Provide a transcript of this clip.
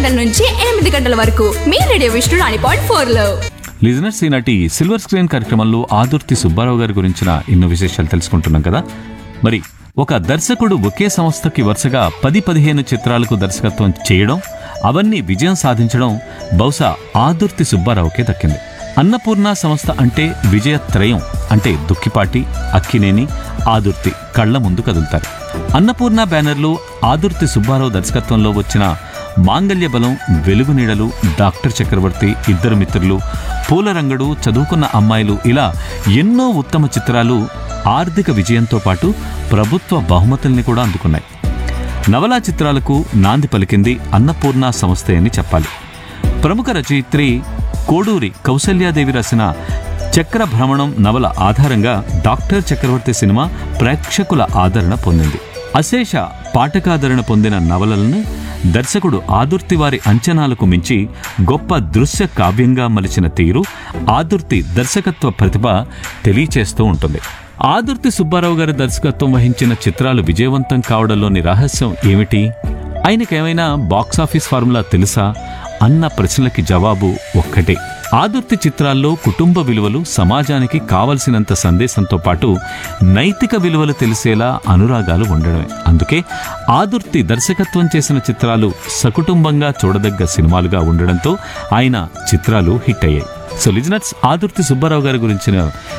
గంటల నుంచి ఎనిమిది గంటల వరకు మీ radio Vishnu Nani point four లో లిజనర్స్ ఈనాటి సిల్వర్ స్క్రీన్ కార్యక్రమంలో ఆదుర్తి సుబ్బారావు గారి గురించిన ఎన్నో విశేషాలు తెలుసుకుంటున్నాం కదా మరి ఒక దర్శకుడు ఒకే సంస్థకి వరుసగా పది పదిహేను చిత్రాలకు దర్శకత్వం చేయడం అవన్నీ విజయం సాధించడం బహుశా ఆదుర్తి సుబ్బారావుకే దక్కింది అన్నపూర్ణ సంస్థ అంటే విజయత్రయం అంటే దుక్కిపాటి అక్కినేని ఆదుర్తి కళ్ల ముందు కదులుతారు అన్నపూర్ణ బ్యానర్లో ఆదుర్తి సుబ్బారావు దర్శకత్వంలో వచ్చిన మాంగల్య బలం వెలుగు నీడలు డాక్టర్ చక్రవర్తి ఇద్దరు మిత్రులు పూలరంగడు చదువుకున్న అమ్మాయిలు ఇలా ఎన్నో ఉత్తమ చిత్రాలు ఆర్థిక విజయంతో పాటు ప్రభుత్వ బహుమతుల్ని కూడా అందుకున్నాయి నవలా చిత్రాలకు నాంది పలికింది అన్నపూర్ణ సంస్థ అని చెప్పాలి ప్రముఖ రచయిత్రి కోడూరి కౌసల్యాదేవి రాసిన చక్ర భ్రమణం నవల ఆధారంగా డాక్టర్ చక్రవర్తి సినిమా ప్రేక్షకుల ఆదరణ పొందింది అశేష పాఠకాదరణ పొందిన నవలలను దర్శకుడు ఆదుర్తి వారి అంచనాలకు మించి గొప్ప దృశ్య కావ్యంగా మలిచిన తీరు ఆదుర్తి దర్శకత్వ ప్రతిభ తెలియచేస్తూ ఉంటుంది ఆదుర్తి సుబ్బారావు గారి దర్శకత్వం వహించిన చిత్రాలు విజయవంతం కావడంలోని రహస్యం ఏమిటి ఆయనకేమైనా బాక్సాఫీస్ ఫార్ములా తెలుసా అన్న ప్రశ్నలకి జవాబు ఒక్కటే ఆదుర్తి చిత్రాల్లో కుటుంబ విలువలు సమాజానికి కావలసినంత సందేశంతో పాటు నైతిక విలువలు తెలిసేలా అనురాగాలు ఉండడమే అందుకే ఆదుర్తి దర్శకత్వం చేసిన చిత్రాలు సకుటుంబంగా చూడదగ్గ సినిమాలుగా ఉండడంతో ఆయన చిత్రాలు హిట్ అయ్యాయి సో లిజనర్స్ ఆదుర్తి సుబ్బారావు గారి గురించిన